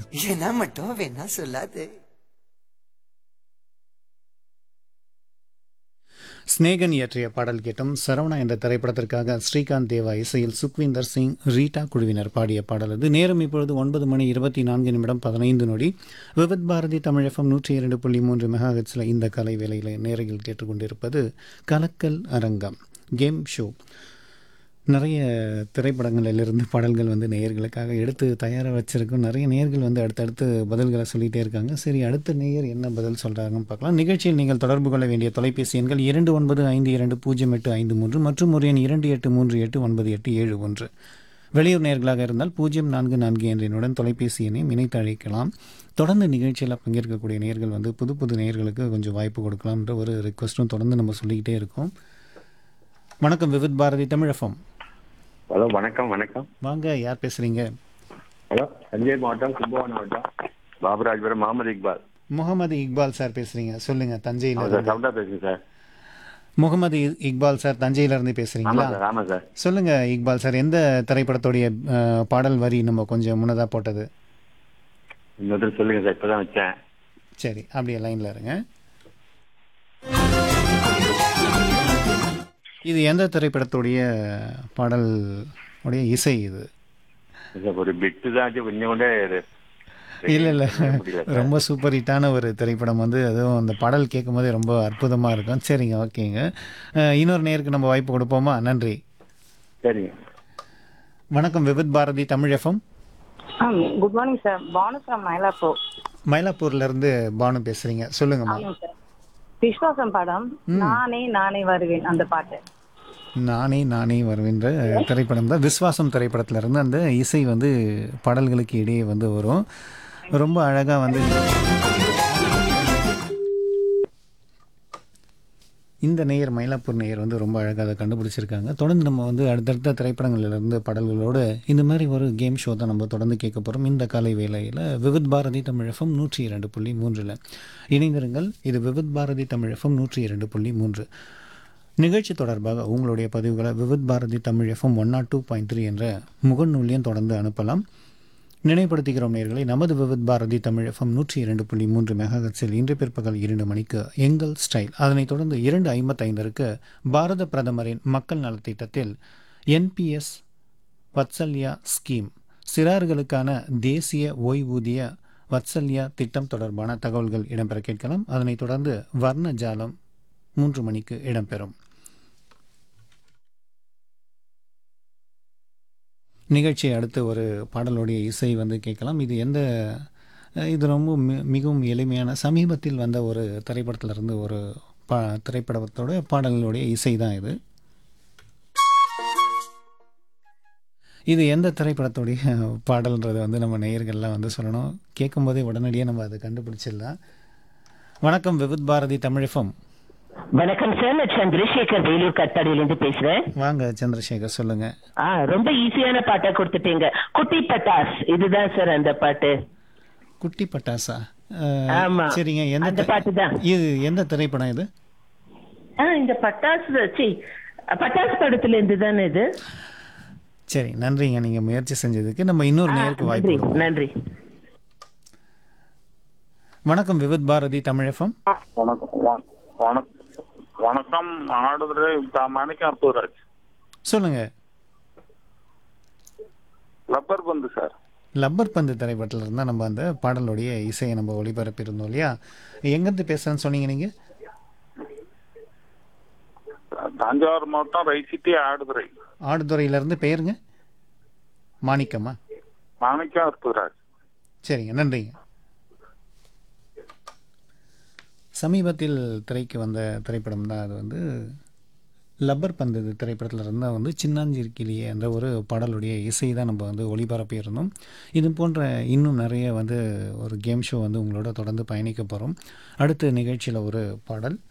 ஏன்னா மட்டும் வேணா சொல்லாது ஸ்நேகன் இயற்றிய பாடல் கேட்டும் சரவணா என்ற திரைப்படத்திற்காக ஸ்ரீகாந்த் தேவா இசையில் சுக்விந்தர் சிங் ரீட்டா குழுவினர் பாடிய பாடல் அது நேரம் இப்பொழுது ஒன்பது மணி இருபத்தி நான்கு நிமிடம் பதினைந்து நொடி விவித் பாரதி தமிழகம் நூற்றி இரண்டு புள்ளி மூன்று மெகாஹெட்ஸில் இந்த கலை வேலையில் நேரில் கேட்டுக்கொண்டிருப்பது கலக்கல் அரங்கம் கேம் ஷோ நிறைய திரைப்படங்களிலிருந்து பாடல்கள் வந்து நேயர்களுக்காக எடுத்து தயாராக வச்சிருக்கோம் நிறைய நேயர்கள் வந்து அடுத்தடுத்து பதில்களை சொல்லிகிட்டே இருக்காங்க சரி அடுத்த நேயர் என்ன பதில் சொல்கிறாங்கன்னு பார்க்கலாம் நிகழ்ச்சியில் நீங்கள் தொடர்பு கொள்ள வேண்டிய தொலைபேசி எண்கள் இரண்டு ஒன்பது ஐந்து இரண்டு பூஜ்ஜியம் எட்டு ஐந்து மூன்று மற்றும் ஒரு எண் இரண்டு எட்டு மூன்று எட்டு ஒன்பது எட்டு ஏழு ஒன்று வெளியூர் நேர்களாக இருந்தால் பூஜ்ஜியம் நான்கு நான்கு என்ற எண்ணுடன் தொலைபேசி எண்ணையும் இணைத்து அழைக்கலாம் தொடர்ந்து நிகழ்ச்சியில் பங்கேற்கக்கூடிய நேயர்கள் வந்து புது புது நேயர்களுக்கு கொஞ்சம் வாய்ப்பு கொடுக்கலாம்ன்ற ஒரு ரிக்வஸ்ட்டும் தொடர்ந்து நம்ம சொல்லிக்கிட்டே இருக்கோம் வணக்கம் விவித் பாரதி தமிழகம் ஹலோ வணக்கம் வணக்கம் வாங்க யார் பேசுறீங்க ஹலோ தஞ்சை மாவட்டம் கும்பகோணம் மாவட்டம் பாபுராஜ்புரம் முகமது இக்பால் முகமது இக்பால் சார் பேசுறீங்க சொல்லுங்க தஞ்சையில ஆமாம் சார் இருந்து சவுண்டா பேசுங்க சார் முகமது இ- இக்பால் சார் தஞ்சையில இருந்து பேசுறீங்களா ஆமாம் சார் ஆமாம் சார் சொல்லுங்க இக்பால் சார் எந்த திரைப்படத்துடைய அஹ், பாடல் வரி நம்ம கொஞ்சம் முன்னதா போட்டது இன்னொருத்தர் சொல்லுங்க சார் இப்பதான் வச்சேன் சரி அப்படியே லைன்ல இருங்க இது எந்த திரைப்படத்துடைய பாடல் உடைய இசை இது சார் ஒரு பிட்டு தான் ஆச்சு கொஞ்சம் கொண்டே இது- இல்ல இல்ல முடியல சார். ரொம்ப சூப்பர் ஹிட்டான ஒரு திரைப்படம் வந்து அதுவும் அந்த பாடல் கேட்கும் போதே ரொம்ப அற்புதமா இருக்கும் சரிங்க ஓகேங்க அஹ், இன்னொரு நேருக்கு நம்ம வாய்ப்பு கொடுப்போமா நன்றி சரிங்க வணக்கம் Vividh Bharati Tamil FM good morning sir Banu from Mylapore மயிலாப்பூர்ல இருந்து பானு பேசுறீங்க சொல்லுங்கம்மா ஆமாம் சார் விஸ்வாசம் படம் நானே நானே வருவேன் அந்த பாட்டு நானே நானே வருவேன்ற திரைப்படம் தான் விஸ்வாசம் திரைப்படத்துல இருந்து அந்த இசை வந்து பாடல்களுக்கு இடையே வந்து வரும் ரொம்ப அழகா வந்து இந்த நேயர் மயிலாப்பூர் நேயர் வந்து ரொம்ப அழகாக அதை கண்டுபிடிச்சிருக்காங்க தொடர்ந்து நம்ம வந்து அடுத்தடுத்த திரைப்படங்கள்லேருந்து பாடல்களோடு இந்த மாதிரி ஒரு கேம் ஷோ தான் நம்ம தொடர்ந்து கேட்க போகிறோம் இந்த காலை வேளையில் விவித் பாரதி தமிழகம் நூற்றி இரண்டு புள்ளி மூன்றில் இணைந்திருங்கள் இது விவித் பாரதி தமிழகம் நூற்றி இரண்டு புள்ளி மூன்று நிகழ்ச்சி தொடர்பாக உங்களுடைய பதிவுகளை Vividh Bharati Tamil FM one naught two point three என்ற முகநூலியம் தொடர்ந்து அனுப்பலாம் நினைப்படுத்துகிறோம் நேர்களை நமது விவித் பாரதி தமிழ் எஃப்எம் நூற்றி இரண்டு புள்ளி மூன்று மெகாஹட்ஸில் இன்று பிற்பகல் இரண்டு மணிக்கு எங்கள் ஸ்டைல் அதனைத் தொடர்ந்து இரண்டு ஐம்பத்தைந்திற்கு பாரத பிரதமரின் மக்கள் நலத்திட்டத்தில் என்பிஎஸ் வத்சல்யா ஸ்கீம் சிறார்களுக்கான தேசிய ஓய்வூதிய வத்சல்யா திட்டம் தொடர்பான தகவல்கள் இடம்பெற கேட்கலாம் அதனைத் தொடர்ந்து வர்ண ஜாலம் மூன்று மணிக்கு இடம்பெறும் நிகழ்ச்சியை அடுத்து ஒரு பாடலுடைய இசை வந்து கேட்கலாம் இது எந்த அஹ், இது ரொம்ப மி- மிகவும் எளிமையான சமீபத்தில் வந்த ஒரு திரைப்படத்திலிருந்து ஒரு பா திரைப்படத்தோட பாடல்களுடைய இசை தான் இது இது எந்த திரைப்படத்துடைய பாடல்ன்றதை வந்து நம்ம நேயர்கள்லாம் வந்து சொல்லணும் கேட்கும்போதே உடனடியாக நம்ம அதை கண்டுபிடிச்சிடலாம் வணக்கம் விவித் பாரதி தமிழகம் வணக்கம் சார் நான் சந்திரசேகர் வேலூர் கட்டாடியில பேசுறேன் வாங்க சந்திரசேகர் சொல்லுங்க ஆ ரொம்ப ஈஸியான பாட்டா கொடுத்துட்டீங்க குட்டி பட்டாஸ் இதுதான் சார் அந்த பாட்டு குட்டி பட்டாசா அஹ், ஆமா. சரிங்க எந்த அந்த தி- பாட்டு தான். இது எந்த திரைப்படம் இது ஆ இந்த பட்டாஸ் சி பட்டாஸ் படத்துல இருந்து தானே இது சரி நன்றிங்க நீங்க முயற்சி செஞ்சதுக்கு நம்ம இன்னொரு ஆ, நேருக்கு வாய்ப்பு நன்றி கொடுப்போம். நன்றி வணக்கம் விவித் பாரதி தமிழகம் வணக்கம் வ- வணக்- வணக்கம் ஆடுதுறை மாணிக்கம் அற்புதராஜ் சொல்லுங்க ரப்பர் பந்து சார் லப்பர் பந்து திரைப்படத்தில் இருந்தால் நம்ம அந்த பாடலுடைய இசையை நம்ம ஒளிபரப்பியிருந்தோம் இல்லையா எங்கேருந்து பேசுறேன்னு சொன்னீங்க நீங்க தஞ்சாவூர் மாவட்டம் ரைசிட்டி ஆடுதுறை ஆடுதுறையிலேருந்து பெயருங்க மாணிக்கமா மாணிக்கம் அற்புதராஜ் சரிங்க நன்றிங்க சமீபத்தில் திரைக்கு வந்த திரைப்படம் தான் அது வந்து லப்பர் பந்து திரைப்படத்தில் இருந்தால் வந்து சின்னாஞ்சிருக்கிலேயே என்ற ஒரு பாடலுடைய இசை தான் நம்ம வந்து ஒளிபரப்பியிருந்தோம் இது போன்ற இன்னும் நிறைய வந்து ஒரு கேம் ஷோ வந்து உங்களோட தொடர்ந்து பயணிக்க போகிறோம் அடுத்த நிகழ்ச்சியில் ஒரு பாடல்